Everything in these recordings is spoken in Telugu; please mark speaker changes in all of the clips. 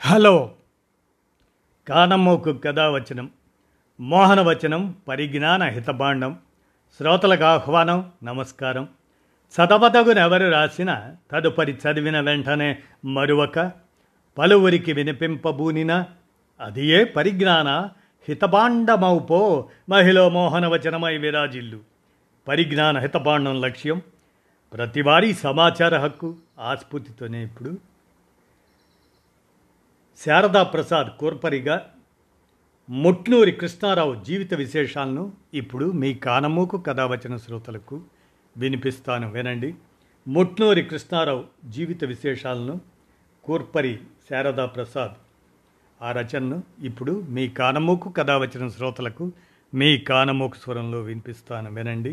Speaker 1: హలో కానమ్మోకు కథావచనం మోహనవచనం పరిజ్ఞాన హితబాండం శ్రోతలకు ఆహ్వానం నమస్కారం చదవదగునెవరు రాసిన తదుపరి చదివిన వెంటనే మరువక పలువురికి వినిపింపబూనిన అదియే పరిజ్ఞాన హితబాండమౌపో మహిళ మోహనవచనమై విరాజిల్లు పరిజ్ఞాన హితబాండం లక్ష్యం ప్రతివారీ సమాచార హక్కు ఆస్ఫూర్తితోనే ఇప్పుడు శారదా ప్రసాద్ కోర్పరిగా ముట్నూరి కృష్ణారావు జీవిత విశేషాలను ఇప్పుడు మీ కానమూకు కథావచన శ్రోతలకు వినిపిస్తాను వినండి ముట్నూరి కృష్ణారావు జీవిత విశేషాలను కూర్పరి శారదా ప్రసాద్ ఆ రచనను ఇప్పుడు మీ కానమూకు కథావచన శ్రోతలకు మీ కానమూకు స్వరంలో వినిపిస్తాను వినండి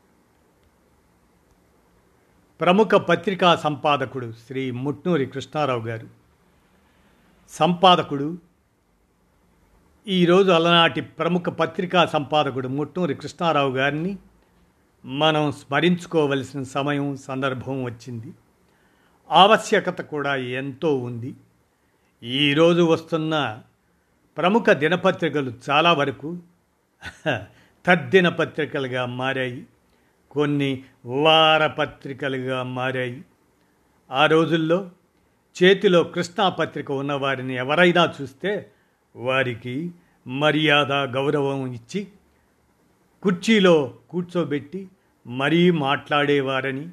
Speaker 1: ప్రముఖ పత్రికా సంపాదకుడు శ్రీ ముట్నూరి కృష్ణారావు గారు సంపాదకుడు ఈరోజు అలనాటి ప్రముఖ పత్రికా సంపాదకుడు ముట్నూరి కృష్ణారావు గారిని మనం స్మరించుకోవలసిన సమయం సందర్భం వచ్చింది ఆవశ్యకత కూడా ఎంతో ఉంది ఈరోజు వస్తున్న ప్రముఖ దినపత్రికలు చాలా వరకు తద్దిన పత్రికలుగా మారాయి కొన్ని వారపత్రికలుగా మారాయి ఆ రోజుల్లో చేతిలో కృష్ణా పత్రిక ఉన్నవారిని ఎవరైనా చూస్తే వారికి మర్యాద గౌరవం ఇచ్చి కుర్చీలో కూర్చోబెట్టి మరీ మాట్లాడేవారని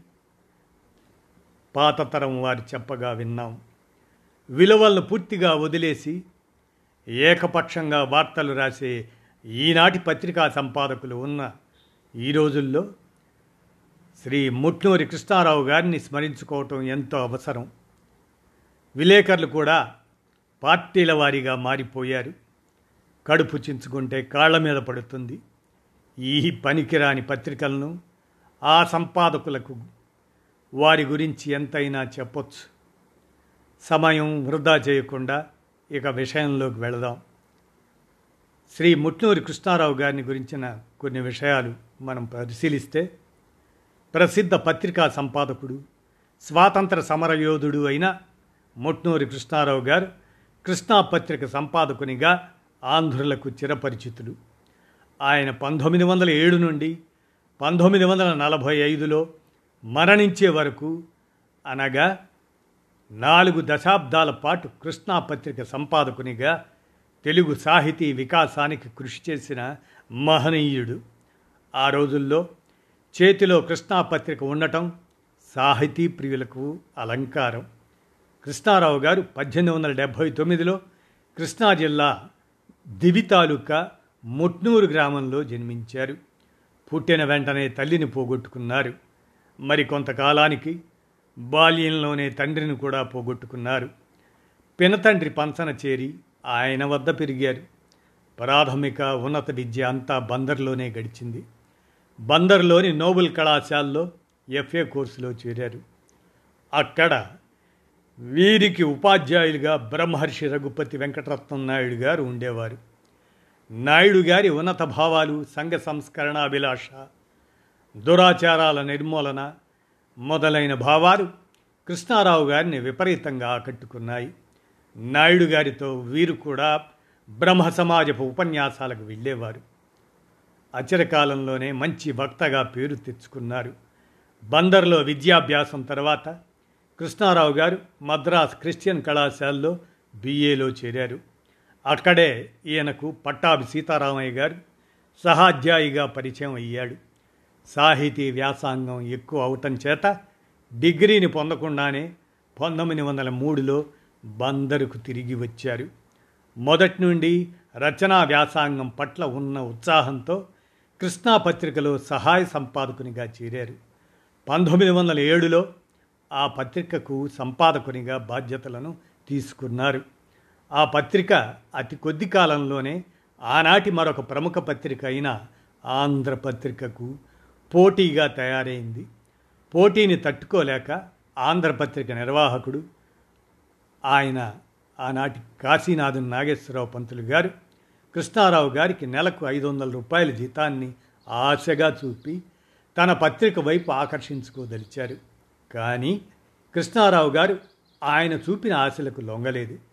Speaker 1: పాతతరం వారు చెప్పగా విన్నాం విలువలను పూర్తిగా వదిలేసి ఏకపక్షంగా వార్తలు రాసే ఈనాటి పత్రికా సంపాదకులు ఉన్న ఈ రోజుల్లో శ్రీ ముట్నూరి కృష్ణారావు గారిని స్మరించుకోవటం ఎంతో అవసరం విలేకరులు కూడా పార్టీల వారీగా మారిపోయారు కడుపు చించుకుంటే కాళ్ళ మీద పడుతుంది ఈ పనికిరాని పత్రికలను ఆ సంపాదకులకు వారి గురించి ఎంతైనా చెప్పొచ్చు సమయం వృధా చేయకుండా ఇక విషయంలోకి వెళదాం శ్రీ ముట్నూరి కృష్ణారావు గారిని గురించిన కొన్ని విషయాలు మనం పరిశీలిస్తే ప్రసిద్ధ పత్రికా సంపాదకుడు స్వాతంత్ర సమరయోధుడు అయిన ముట్నూరి కృష్ణారావు గారు కృష్ణా పత్రిక సంపాదకునిగా ఆంధ్రులకు చిరపరిచితులు ఆయన పంతొమ్మిది వందల ఏడు నుండి పంతొమ్మిది వందల నలభై ఐదులో మరణించే వరకు అనగా నాలుగు దశాబ్దాల పాటు కృష్ణా పత్రిక సంపాదకునిగా తెలుగు సాహితీ వికాసానికి కృషి చేసిన మహనీయుడు ఆ రోజుల్లో చేతిలో కృష్ణా పత్రిక ఉండటం సాహితీ ప్రియులకు అలంకారం కృష్ణారావు గారు పద్దెనిమిది వందల డెబ్భై తొమ్మిదిలో కృష్ణా జిల్లా దివి తాలూకా ముట్నూరు గ్రామంలో జన్మించారు పుట్టిన వెంటనే తల్లిని పోగొట్టుకున్నారు మరి కొంతకాలానికి బాల్యంలోనే తండ్రిని కూడా పోగొట్టుకున్నారు పినతండ్రి పంచన చేరి ఆయన వద్ద పెరిగారు ప్రాథమిక ఉన్నత విద్య అంతా బందర్లోనే గడిచింది బందర్లోని నోబెల్ కళాశాలలో ఎఫ్ఏ కోర్సులో చేరారు అక్కడ వీరికి ఉపాధ్యాయులుగా బ్రహ్మర్షి రఘుపతి వెంకటరత్నం నాయుడు గారు ఉండేవారు నాయుడు గారి ఉన్నత భావాలు సంఘ సంస్కరణ అభిలాష దురాచారాల నిర్మూలన మొదలైన భావాలు కృష్ణారావు గారిని విపరీతంగా ఆకట్టుకున్నాయి నాయుడు గారితో వీరు కూడా బ్రహ్మ సమాజపు ఉపన్యాసాలకు వెళ్ళేవారు అచరకాలంలోనే మంచి వక్తగా పేరు తెచ్చుకున్నారు బందర్లో విద్యాభ్యాసం తర్వాత కృష్ణారావు గారు మద్రాస్ క్రిస్టియన్ కళాశాలలో బీఏలో చేరారు అక్కడే ఈయనకు పట్టాభి సీతారామయ్య గారు సహాధ్యాయిగా పరిచయం అయ్యాడు సాహితీ వ్యాసాంగం ఎక్కువ అవటం చేత డిగ్రీని పొందకుండానే పంతొమ్మిది వందల మూడులో బందరుకు తిరిగి వచ్చారు మొదటి నుండి రచనా వ్యాసాంగం పట్ల ఉన్న ఉత్సాహంతో కృష్ణా పత్రికలో సహాయ సంపాదకునిగా చేరారు పంతొమ్మిది వందల ఏడులో ఆ పత్రికకు సంపాదకునిగా బాధ్యతలను తీసుకున్నారు ఆ పత్రిక అతి కొద్ది కాలంలోనే ఆనాటి మరొక ప్రముఖ పత్రిక అయిన ఆంధ్రపత్రికకు పోటీగా తయారైంది పోటీని తట్టుకోలేక ఆంధ్రపత్రిక నిర్వాహకుడు ఆయన ఆనాటి కాశీనాథన్ నాగేశ్వరరావు పంతులు గారు కృష్ణారావు గారికి నెలకు ఐదు వందల రూపాయల జీతాన్ని ఆశగా చూపి తన పత్రిక వైపు ఆకర్షించుకోదలిచారు కానీ కృష్ణారావు గారు ఆయన చూపిన ఆశలకు లొంగలేదు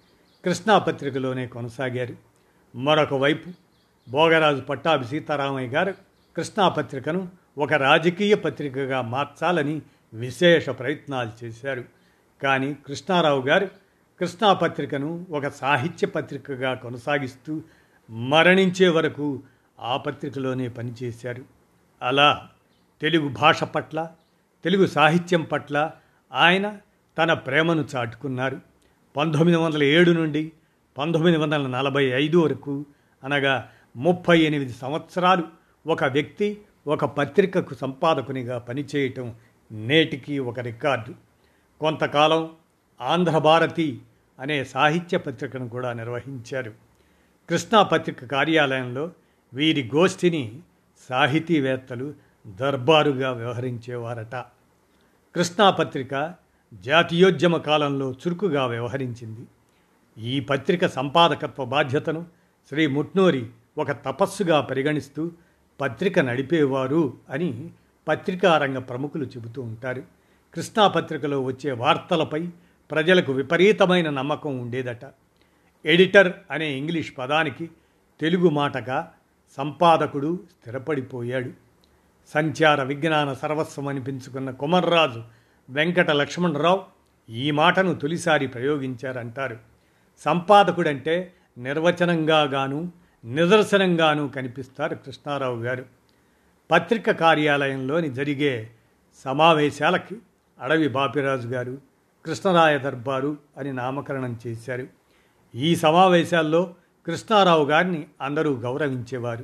Speaker 1: కృష్ణా పత్రికలోనే కొనసాగారు మరొక వైపు భోగరాజు పట్టాభి సీతారామయ్య గారు కృష్ణా పత్రికను ఒక రాజకీయ పత్రికగా మార్చాలని విశేష ప్రయత్నాలు చేశారు కానీ కృష్ణారావు గారు కృష్ణా పత్రికను ఒక సాహిత్య పత్రికగా కొనసాగిస్తూ మరణించే వరకు ఆ పత్రికలోనే పనిచేశారు అలా తెలుగు భాష పట్ల తెలుగు సాహిత్యం పట్ల ఆయన తన ప్రేమను చాటుకున్నారు పంతొమ్మిది వందల ఏడు నుండి పంతొమ్మిది వందల నలభై ఐదు వరకు అనగా ముప్పై ఎనిమిది సంవత్సరాలు ఒక వ్యక్తి ఒక పత్రికకు సంపాదకునిగా పనిచేయటం నేటికి ఒక రికార్డు కొంతకాలం ఆంధ్రభారతి అనే సాహిత్య పత్రికను కూడా నిర్వహించారు కృష్ణా పత్రిక కార్యాలయంలో వీరి గోష్ఠిని సాహితీవేత్తలు దర్బారుగా వ్యవహరించేవారట కృష్ణా పత్రిక జాతీయోద్యమ కాలంలో చురుకుగా వ్యవహరించింది ఈ పత్రిక సంపాదకత్వ బాధ్యతను శ్రీ ముట్నూరి ఒక తపస్సుగా పరిగణిస్తూ పత్రిక నడిపేవారు అని పత్రికా రంగ ప్రముఖులు చెబుతూ ఉంటారు కృష్ణా పత్రికలో వచ్చే వార్తలపై ప్రజలకు విపరీతమైన నమ్మకం ఉండేదట ఎడిటర్ అనే ఇంగ్లీష్ పదానికి తెలుగు మాటగా సంపాదకుడు స్థిరపడిపోయాడు సంచార విజ్ఞాన సర్వస్వం అనిపించుకున్న కుమర్రాజు వెంకట లక్ష్మణరావు ఈ మాటను తొలిసారి ప్రయోగించారంటారు సంపాదకుడంటే నిర్వచనంగా గాను నిదర్శనంగాను కనిపిస్తారు కృష్ణారావు గారు పత్రిక కార్యాలయంలోని జరిగే సమావేశాలకి అడవి బాపిరాజు గారు కృష్ణరాయ దర్బారు అని నామకరణం చేశారు ఈ సమావేశాల్లో కృష్ణారావు గారిని అందరూ గౌరవించేవారు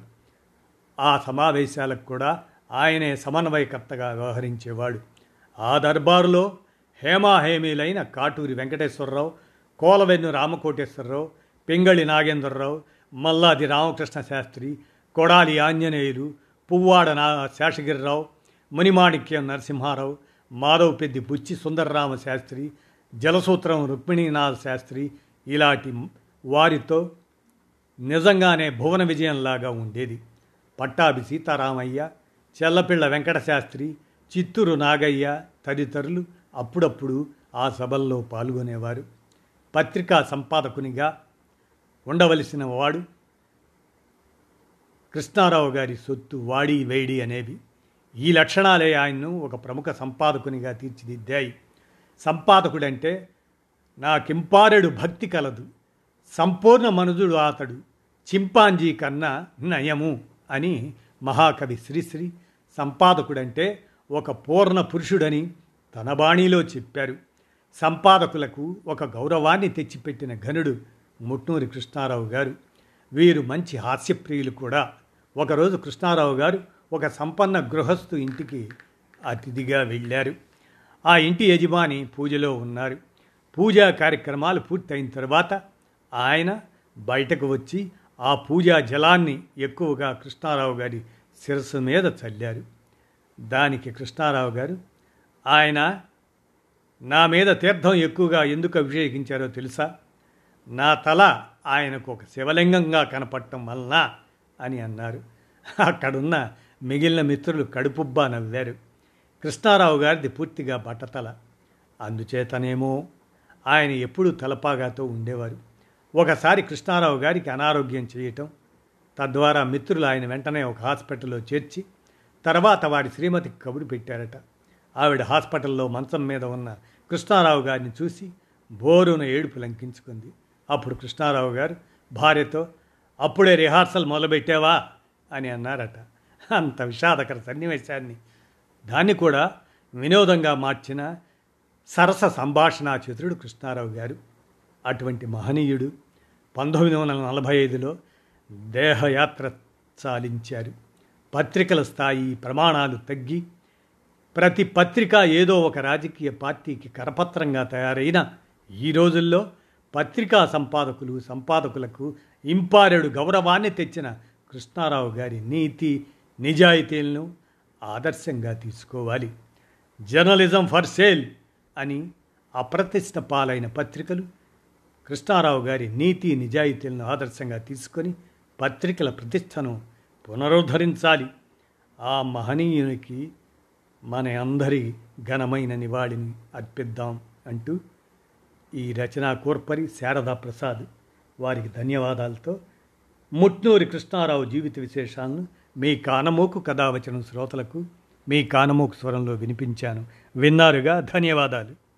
Speaker 1: ఆ సమావేశాలకు కూడా ఆయనే సమన్వయకర్తగా వ్యవహరించేవాడు ఆ దర్బారులో హేమాహేమీలైన కాటూరి వెంకటేశ్వరరావు కోలవెన్ను రామకోటేశ్వరరావు పింగళి నాగేంద్రరావు మల్లాది రామకృష్ణ శాస్త్రి కొడాలి ఆంజనేయులు పువ్వాడ నా శేషగిరిరావు మునిమాణిక్యం నరసింహారావు మాధవ్ పెద్ది బుచ్చి సుందరరామ శాస్త్రి జలసూత్రం రుక్మిణీనాథ శాస్త్రి ఇలాంటి వారితో నిజంగానే భువన విజయంలాగా ఉండేది పట్టాభి సీతారామయ్య చెల్లపిళ్ళ వెంకటశాస్త్రి చిత్తూరు నాగయ్య తదితరులు అప్పుడప్పుడు ఆ సభల్లో పాల్గొనేవారు పత్రికా సంపాదకునిగా ఉండవలసిన వాడు కృష్ణారావు గారి సొత్తు వాడి వేడి అనేవి ఈ లక్షణాలే ఆయన్ను ఒక ప్రముఖ సంపాదకునిగా తీర్చిదిద్దాయి సంపాదకుడంటే నాకింపారెడు భక్తి కలదు సంపూర్ణ మనుజుడు అతడు చింపాంజీ కన్నా నయము అని మహాకవి శ్రీశ్రీ సంపాదకుడంటే ఒక పూర్ణ పురుషుడని తన బాణీలో చెప్పారు సంపాదకులకు ఒక గౌరవాన్ని తెచ్చిపెట్టిన ఘనుడు ముట్నూరి కృష్ణారావు గారు వీరు మంచి హాస్యప్రియులు కూడా ఒకరోజు కృష్ణారావు గారు ఒక సంపన్న గృహస్థు ఇంటికి అతిథిగా వెళ్ళారు ఆ ఇంటి యజమాని పూజలో ఉన్నారు పూజా కార్యక్రమాలు పూర్తయిన తర్వాత ఆయన బయటకు వచ్చి ఆ పూజా జలాన్ని ఎక్కువగా కృష్ణారావు గారి శిరస్సు మీద చల్లారు దానికి కృష్ణారావు గారు ఆయన నా మీద తీర్థం ఎక్కువగా ఎందుకు అభిషేకించారో తెలుసా నా తల ఆయనకు ఒక శివలింగంగా కనపడటం వలన అని అన్నారు అక్కడున్న మిగిలిన మిత్రులు కడుపుబ్బా నవ్వారు కృష్ణారావు గారిది పూర్తిగా బట్టతల అందుచేతనేమో ఆయన ఎప్పుడూ తలపాగాతో ఉండేవారు ఒకసారి కృష్ణారావు గారికి అనారోగ్యం చేయటం తద్వారా మిత్రులు ఆయన వెంటనే ఒక హాస్పిటల్లో చేర్చి తర్వాత వాడి శ్రీమతికి కబురు పెట్టారట ఆవిడ హాస్పిటల్లో మంచం మీద ఉన్న కృష్ణారావు గారిని చూసి బోరున ఏడుపు లంకించుకుంది అప్పుడు కృష్ణారావు గారు భార్యతో అప్పుడే రిహార్సల్ మొదలుపెట్టావా అని అన్నారట అంత విషాదకర సన్నివేశాన్ని దాన్ని కూడా వినోదంగా మార్చిన సరస సంభాషణ చిత్రుడు కృష్ణారావు గారు అటువంటి మహనీయుడు పంతొమ్మిది వందల నలభై ఐదులో దేహయాత్ర చాలించారు పత్రికల స్థాయి ప్రమాణాలు తగ్గి ప్రతి పత్రిక ఏదో ఒక రాజకీయ పార్టీకి కరపత్రంగా తయారైన ఈ రోజుల్లో పత్రికా సంపాదకులు సంపాదకులకు ఇంపారెడు గౌరవాన్ని తెచ్చిన కృష్ణారావు గారి నీతి నిజాయితీలను ఆదర్శంగా తీసుకోవాలి జర్నలిజం ఫర్ సేల్ అని అప్రతిష్ట పాలైన పత్రికలు కృష్ణారావు గారి నీతి నిజాయితీలను ఆదర్శంగా తీసుకొని పత్రికల ప్రతిష్టను పునరుద్ధరించాలి ఆ మహనీయునికి మన అందరి ఘనమైన నివాళిని అర్పిద్దాం అంటూ ఈ రచనా కోర్పరి శారదా ప్రసాద్ వారికి ధన్యవాదాలతో ముట్నూరి కృష్ణారావు జీవిత విశేషాలను మీ కానమోకు కథావచనం శ్రోతలకు మీ కానమోకు స్వరంలో వినిపించాను విన్నారుగా ధన్యవాదాలు